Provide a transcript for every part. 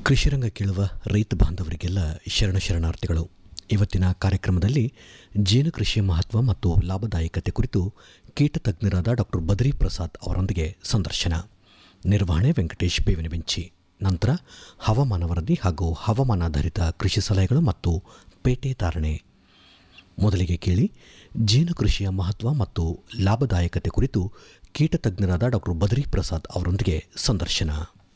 ಕೃಷಿರಂಗ ಕೇಳುವ ರೈತ ಬಾಂಧವರಿಗೆಲ್ಲ ಶರಣ ಶರಣಾರ್ಥಿಗಳು ಇವತ್ತಿನ ಕಾರ್ಯಕ್ರಮದಲ್ಲಿ ಜೇನು ಕೃಷಿಯ ಮಹತ್ವ ಮತ್ತು ಲಾಭದಾಯಕತೆ ಕುರಿತು ಕೀಟ ತಜ್ಞರಾದ ಡಾಕ್ಟರ್ ಬದ್ರಿ ಪ್ರಸಾದ್ ಅವರೊಂದಿಗೆ ಸಂದರ್ಶನ ನಿರ್ವಹಣೆ ವೆಂಕಟೇಶ್ ಬೇವಿನ ಬೆಂಚಿ ನಂತರ ಹವಾಮಾನ ವರದಿ ಹಾಗೂ ಹವಾಮಾನಾಧಾರಿತ ಕೃಷಿ ಸಲಹೆಗಳು ಮತ್ತು ಪೇಟೆ ಧಾರಣೆ ಮೊದಲಿಗೆ ಕೇಳಿ ಜೇನು ಕೃಷಿಯ ಮಹತ್ವ ಮತ್ತು ಲಾಭದಾಯಕತೆ ಕುರಿತು ಕೀಟ ತಜ್ಞರಾದ ಡಾಕ್ಟರ್ ಬದ್ರಿ ಪ್ರಸಾದ್ ಅವರೊಂದಿಗೆ ಸಂದರ್ಶನ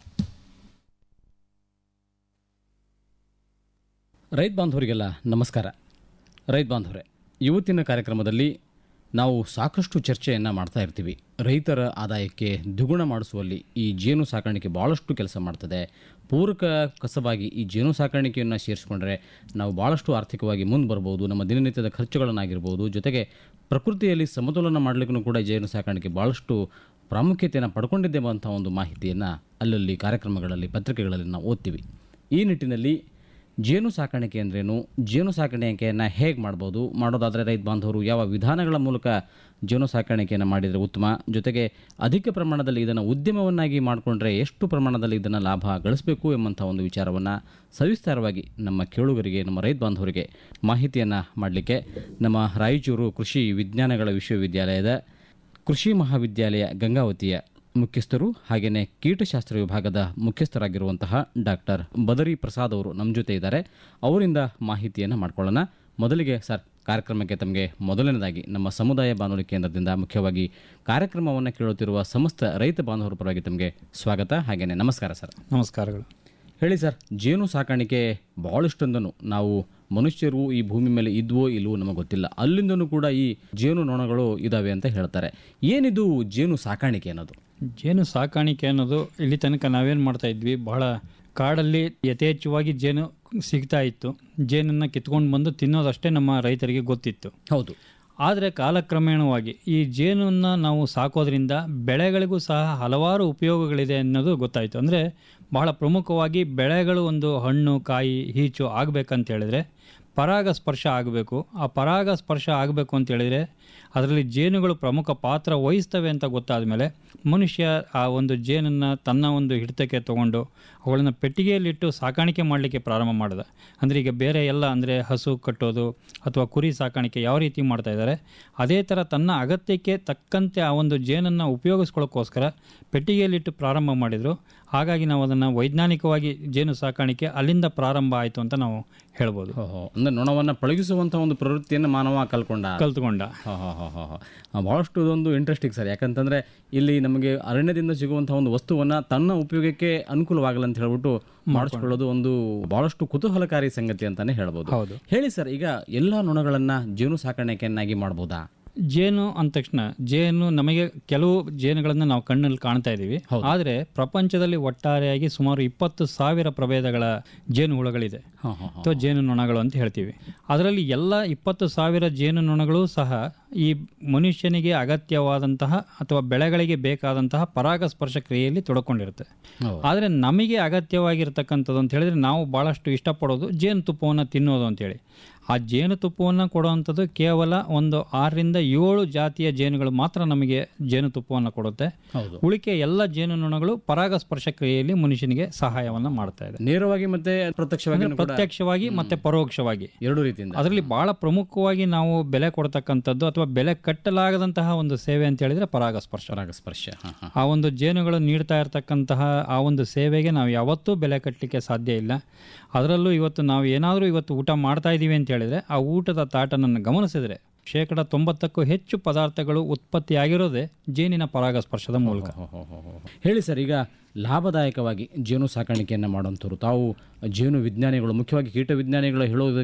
ರೈತ ಬಾಂಧವರಿಗೆಲ್ಲ ನಮಸ್ಕಾರ ರೈತ ಬಾಂಧವರೇ ಇವತ್ತಿನ ಕಾರ್ಯಕ್ರಮದಲ್ಲಿ ನಾವು ಸಾಕಷ್ಟು ಚರ್ಚೆಯನ್ನು ಮಾಡ್ತಾ ಇರ್ತೀವಿ ರೈತರ ಆದಾಯಕ್ಕೆ ದ್ವಿಗುಣ ಮಾಡಿಸುವಲ್ಲಿ ಈ ಜೇನು ಸಾಕಾಣಿಕೆ ಭಾಳಷ್ಟು ಕೆಲಸ ಮಾಡ್ತದೆ ಪೂರಕ ಕಸವಾಗಿ ಈ ಜೇನು ಸಾಕಾಣಿಕೆಯನ್ನು ಸೇರಿಸ್ಕೊಂಡ್ರೆ ನಾವು ಭಾಳಷ್ಟು ಆರ್ಥಿಕವಾಗಿ ಮುಂದೆ ಬರ್ಬೋದು ನಮ್ಮ ದಿನನಿತ್ಯದ ಖರ್ಚುಗಳನ್ನಾಗಿರ್ಬೋದು ಜೊತೆಗೆ ಪ್ರಕೃತಿಯಲ್ಲಿ ಸಮತೋಲನ ಮಾಡಲಿಕ್ಕೂ ಕೂಡ ಜೇನು ಸಾಕಾಣಿಕೆ ಭಾಳಷ್ಟು ಪ್ರಾಮುಖ್ಯತೆಯನ್ನು ಪಡ್ಕೊಂಡಿದ್ದೇವೆ ಅಂತ ಒಂದು ಮಾಹಿತಿಯನ್ನು ಅಲ್ಲಲ್ಲಿ ಕಾರ್ಯಕ್ರಮಗಳಲ್ಲಿ ಪತ್ರಿಕೆಗಳಲ್ಲಿ ನಾವು ಓದ್ತೀವಿ ಈ ನಿಟ್ಟಿನಲ್ಲಿ ಜೇನು ಸಾಕಾಣಿಕೆ ಅಂದ್ರೇನು ಜೇನು ಸಾಕಾಣಿಕೆಯನ್ನು ಹೇಗೆ ಮಾಡ್ಬೋದು ಮಾಡೋದಾದರೆ ರೈತ ಬಾಂಧವರು ಯಾವ ವಿಧಾನಗಳ ಮೂಲಕ ಜೇನು ಸಾಕಾಣಿಕೆಯನ್ನು ಮಾಡಿದರೆ ಉತ್ತಮ ಜೊತೆಗೆ ಅಧಿಕ ಪ್ರಮಾಣದಲ್ಲಿ ಇದನ್ನು ಉದ್ಯಮವನ್ನಾಗಿ ಮಾಡಿಕೊಂಡ್ರೆ ಎಷ್ಟು ಪ್ರಮಾಣದಲ್ಲಿ ಇದನ್ನು ಲಾಭ ಗಳಿಸಬೇಕು ಎಂಬಂಥ ಒಂದು ವಿಚಾರವನ್ನು ಸವಿಸ್ತಾರವಾಗಿ ನಮ್ಮ ಕೇಳುಗರಿಗೆ ನಮ್ಮ ರೈತ ಬಾಂಧವರಿಗೆ ಮಾಹಿತಿಯನ್ನು ಮಾಡಲಿಕ್ಕೆ ನಮ್ಮ ರಾಯಚೂರು ಕೃಷಿ ವಿಜ್ಞಾನಗಳ ವಿಶ್ವವಿದ್ಯಾಲಯದ ಕೃಷಿ ಮಹಾವಿದ್ಯಾಲಯ ಗಂಗಾವತಿಯ ಮುಖ್ಯಸ್ಥರು ಹಾಗೆಯೇ ಕೀಟಶಾಸ್ತ್ರ ವಿಭಾಗದ ಮುಖ್ಯಸ್ಥರಾಗಿರುವಂತಹ ಡಾಕ್ಟರ್ ಬದರಿ ಪ್ರಸಾದ್ ಅವರು ನಮ್ಮ ಜೊತೆ ಇದ್ದಾರೆ ಅವರಿಂದ ಮಾಹಿತಿಯನ್ನು ಮಾಡ್ಕೊಳ್ಳೋಣ ಮೊದಲಿಗೆ ಸರ್ ಕಾರ್ಯಕ್ರಮಕ್ಕೆ ತಮಗೆ ಮೊದಲನೇದಾಗಿ ನಮ್ಮ ಸಮುದಾಯ ಬಾನುಲಿ ಕೇಂದ್ರದಿಂದ ಮುಖ್ಯವಾಗಿ ಕಾರ್ಯಕ್ರಮವನ್ನು ಕೇಳುತ್ತಿರುವ ಸಮಸ್ತ ರೈತ ಬಾಂಧವರ ಪರವಾಗಿ ತಮಗೆ ಸ್ವಾಗತ ಹಾಗೆಯೇ ನಮಸ್ಕಾರ ಸರ್ ನಮಸ್ಕಾರಗಳು ಹೇಳಿ ಸರ್ ಜೇನು ಸಾಕಾಣಿಕೆ ಭಾಳಷ್ಟೊಂದನು ನಾವು ಮನುಷ್ಯರು ಈ ಭೂಮಿ ಮೇಲೆ ಇದ್ವೋ ಇಲ್ವೋ ನಮಗೆ ಗೊತ್ತಿಲ್ಲ ಅಲ್ಲಿಂದನೂ ಕೂಡ ಈ ಜೇನು ನೊಣಗಳು ಇದಾವೆ ಅಂತ ಹೇಳ್ತಾರೆ ಏನಿದು ಜೇನು ಸಾಕಾಣಿಕೆ ಅನ್ನೋದು ಜೇನು ಸಾಕಾಣಿಕೆ ಅನ್ನೋದು ಇಲ್ಲಿ ತನಕ ನಾವೇನು ಮಾಡ್ತಾ ಇದ್ವಿ ಬಹಳ ಕಾಡಲ್ಲಿ ಯಥೇಚ್ಛವಾಗಿ ಜೇನು ಸಿಗ್ತಾ ಇತ್ತು ಜೇನನ್ನು ಕಿತ್ಕೊಂಡು ಬಂದು ತಿನ್ನೋದಷ್ಟೇ ನಮ್ಮ ರೈತರಿಗೆ ಗೊತ್ತಿತ್ತು ಹೌದು ಆದರೆ ಕಾಲಕ್ರಮೇಣವಾಗಿ ಈ ಜೇನನ್ನು ನಾವು ಸಾಕೋದ್ರಿಂದ ಬೆಳೆಗಳಿಗೂ ಸಹ ಹಲವಾರು ಉಪಯೋಗಗಳಿದೆ ಅನ್ನೋದು ಗೊತ್ತಾಯಿತು ಅಂದರೆ ಬಹಳ ಪ್ರಮುಖವಾಗಿ ಬೆಳೆಗಳು ಒಂದು ಹಣ್ಣು ಕಾಯಿ ಹೀಚು ಆಗಬೇಕಂತ ಹೇಳಿದರೆ ಪರಾಗ ಸ್ಪರ್ಶ ಆಗಬೇಕು ಆ ಪರಾಗ ಸ್ಪರ್ಶ ಆಗಬೇಕು ಅಂತ ಹೇಳಿದರೆ ಅದರಲ್ಲಿ ಜೇನುಗಳು ಪ್ರಮುಖ ಪಾತ್ರ ವಹಿಸ್ತವೆ ಅಂತ ಗೊತ್ತಾದ ಮೇಲೆ ಮನುಷ್ಯ ಆ ಒಂದು ಜೇನನ್ನು ತನ್ನ ಒಂದು ಹಿಡಿತಕ್ಕೆ ತಗೊಂಡು ಅವುಗಳನ್ನು ಪೆಟ್ಟಿಗೆಯಲ್ಲಿಟ್ಟು ಸಾಕಾಣಿಕೆ ಮಾಡಲಿಕ್ಕೆ ಪ್ರಾರಂಭ ಮಾಡಿದ ಅಂದರೆ ಈಗ ಬೇರೆ ಎಲ್ಲ ಅಂದರೆ ಹಸು ಕಟ್ಟೋದು ಅಥವಾ ಕುರಿ ಸಾಕಾಣಿಕೆ ಯಾವ ರೀತಿ ಮಾಡ್ತಾ ಇದ್ದಾರೆ ಅದೇ ಥರ ತನ್ನ ಅಗತ್ಯಕ್ಕೆ ತಕ್ಕಂತೆ ಆ ಒಂದು ಜೇನನ್ನು ಉಪಯೋಗಿಸ್ಕೊಳ್ಳೋಕ್ಕೋಸ್ಕರ ಪೆಟ್ಟಿಗೆಯಲ್ಲಿಟ್ಟು ಪ್ರಾರಂಭ ಮಾಡಿದರು ಹಾಗಾಗಿ ನಾವು ಅದನ್ನು ವೈಜ್ಞಾನಿಕವಾಗಿ ಜೇನು ಸಾಕಾಣಿಕೆ ಅಲ್ಲಿಂದ ಪ್ರಾರಂಭ ಆಯಿತು ಅಂತ ನಾವು ಹೇಳ್ಬೋದು ಓಹೋ ಅಂದ್ರೆ ನೊಣವನ್ನು ಪಳಗಿಸುವಂಥ ಒಂದು ಪ್ರವೃತ್ತಿಯನ್ನು ಮಾನವ ಕಲ್ಕೊಂಡ ಕಲ್ತ್ಕೊಂಡ ಹಾ ಹಾ ಹಾ ಹಾ ಹಾ ಭಾಳಷ್ಟು ಇದೊಂದು ಇಂಟ್ರೆಸ್ಟಿಂಗ್ ಸರ್ ಯಾಕಂತಂದ್ರೆ ಇಲ್ಲಿ ನಮಗೆ ಅರಣ್ಯದಿಂದ ಸಿಗುವಂತಹ ಒಂದು ವಸ್ತುವನ್ನ ತನ್ನ ಉಪಯೋಗಕ್ಕೆ ಅನುಕೂಲವಾಗಲ್ಲ ಅಂತ ಹೇಳ್ಬಿಟ್ಟು ಮಾಡಿಸ್ಕೊಳ್ಳೋದು ಒಂದು ಬಹಳಷ್ಟು ಕುತೂಹಲಕಾರಿ ಸಂಗತಿ ಅಂತಾನೆ ಹೇಳ್ಬೋದು ಹೌದು. ಹೇಳಿ ಸರ್ ಈಗ ಎಲ್ಲಾ ನೊಣಗಳನ್ನ ಜೇನು ಸಾಕಾಣಿಕೆಯನ್ನಾಗಿ ಮಾಡ್ಬೋದಾ ಜೇನು ಅಂದ ತಕ್ಷಣ ಜೇನು ನಮಗೆ ಕೆಲವು ಜೇನುಗಳನ್ನು ನಾವು ಕಣ್ಣಲ್ಲಿ ಕಾಣ್ತಾ ಇದ್ದೀವಿ ಆದರೆ ಪ್ರಪಂಚದಲ್ಲಿ ಒಟ್ಟಾರೆಯಾಗಿ ಸುಮಾರು ಇಪ್ಪತ್ತು ಸಾವಿರ ಪ್ರಭೇದಗಳ ಜೇನು ಹುಳುಗಳಿದೆ ಹಾ ಹಾ ಅಥವಾ ಜೇನು ನೊಣಗಳು ಅಂತ ಹೇಳ್ತೀವಿ ಅದರಲ್ಲಿ ಎಲ್ಲ ಇಪ್ಪತ್ತು ಸಾವಿರ ಜೇನು ನೊಣಗಳು ಸಹ ಈ ಮನುಷ್ಯನಿಗೆ ಅಗತ್ಯವಾದಂತಹ ಅಥವಾ ಬೆಳೆಗಳಿಗೆ ಬೇಕಾದಂತಹ ಪರಾಗಸ್ಪರ್ಶ ಕ್ರಿಯೆಯಲ್ಲಿ ತೊಡಕೊಂಡಿರುತ್ತೆ ಹೌದು. ಆದರೆ ನಮಗೆ ಅಗತ್ಯವಾಗಿರ್ತಕ್ಕಂಥದ್ದು ಅಂತ ಹೇಳಿದ್ರೆ ನಾವು ಭಾಳಷ್ಟು ಇಷ್ಟಪಡೋದು ಜೇನುತುಪ್ಪವನ್ನು ತಿನ್ನೋದು ಅಂತೇಳಿ ಆ ಜೇನುತುಪ್ಪವನ್ನು ಕೊಡುವಂಥದ್ದು ಕೇವಲ ಒಂದು ಆರರಿಂದ ಏಳು ಜಾತಿಯ ಜೇನುಗಳು ಮಾತ್ರ ನಮಗೆ ಜೇನುತುಪ್ಪವನ್ನು ಕೊಡುತ್ತೆ ಹೌದು ಉಳಿಕೆ ಎಲ್ಲ ಜೇನುನೊಣಗಳು ಪರಾಗಸ್ಪರ್ಶ ಕ್ರಿಯೆಯಲ್ಲಿ ಮನುಷ್ಯನಿಗೆ ಸಹಾಯವನ್ನು ಮಾಡ್ತಾ ಇದೆ ನೇರವಾಗಿ ಮತ್ತೆ ಪ್ರತ್ಯಕ್ಷವಾಗಿ ಕೂಡ ಪ್ರತ್ಯಕ್ಷವಾಗಿ ಮತ್ತೆ ಪರೋಕ್ಷವಾಗಿ ಎರಡು ರೀತಿಯಿಂದ ಅದರಲ್ಲಿ ಬಹಳ ಪ್ರಮುಖವಾಗಿ ನಾವು ಬೆಲೆ ಕೊಡ್ತಕ್ಕಂಥದ್ದು ಅಥವಾ ಬೆಲೆ ಕಟ್ಟಲಾಗದಂತಹ ಒಂದು ಸೇವೆ ಅಂತ ಹೇಳಿದ್ರೆ ಪರಾಗಸ್ಪರ್ಶ ಪರಾಗಸ್ಪರ್ಶ ಹಾ ಹಾ ಆ ಒಂದು ಜೇನುಗಳು ನೀಡ್ತಾ ಇರತಕ್ಕಂತಹ ಆ ಒಂದು ಸೇವೆಗೆ ನಾವು ಯಾವತ್ತೂ ಬೆಲೆ ಕಟ್ಟಲಿಕ್ಕೆ ಸಾಧ್ಯ ಇಲ್ಲ ಅದರಲ್ಲೂ ಇವತ್ತು ನಾವು ಏನಾದರೂ ಇವತ್ತು ಊಟ ಮಾಡ್ತಾ ಇದ್ದೀವಿ ಅಂತ ಹೇಳಿದ್ರೆ ಆ ಊಟದ ತಾಟನನ್ನು ಗಮನಿಸಿದ್ರೆ ಶೇಕಡ ತೊಂಬತ್ತಕ್ಕೂ ಹೆಚ್ಚು ಪದಾರ್ಥಗಳು ಉತ್ಪತ್ತಿಯಾಗಿರೋದೇ ಜೇನಿನ ಪರಾಗಸ್ಪರ್ಶದ ಮೂಲಕ ಹೋ, ಹೋ, ಹೋ, ಹೋ. ಹೇಳಿ ಸರ್ ಈಗ ಲಾಭದಾಯಕವಾಗಿ ಜೇನು ಸಾಕಾಣಿಕೆಯನ್ನು ಮಾಡುವಂಥವ್ರು ತಾವು ಜೇನು ವಿಜ್ಞಾನಿಗಳು ಮುಖ್ಯವಾಗಿ ಕೀಟ ವಿಜ್ಞಾನಿಗಳು ಹೇಳೋದಕ್ಕೆ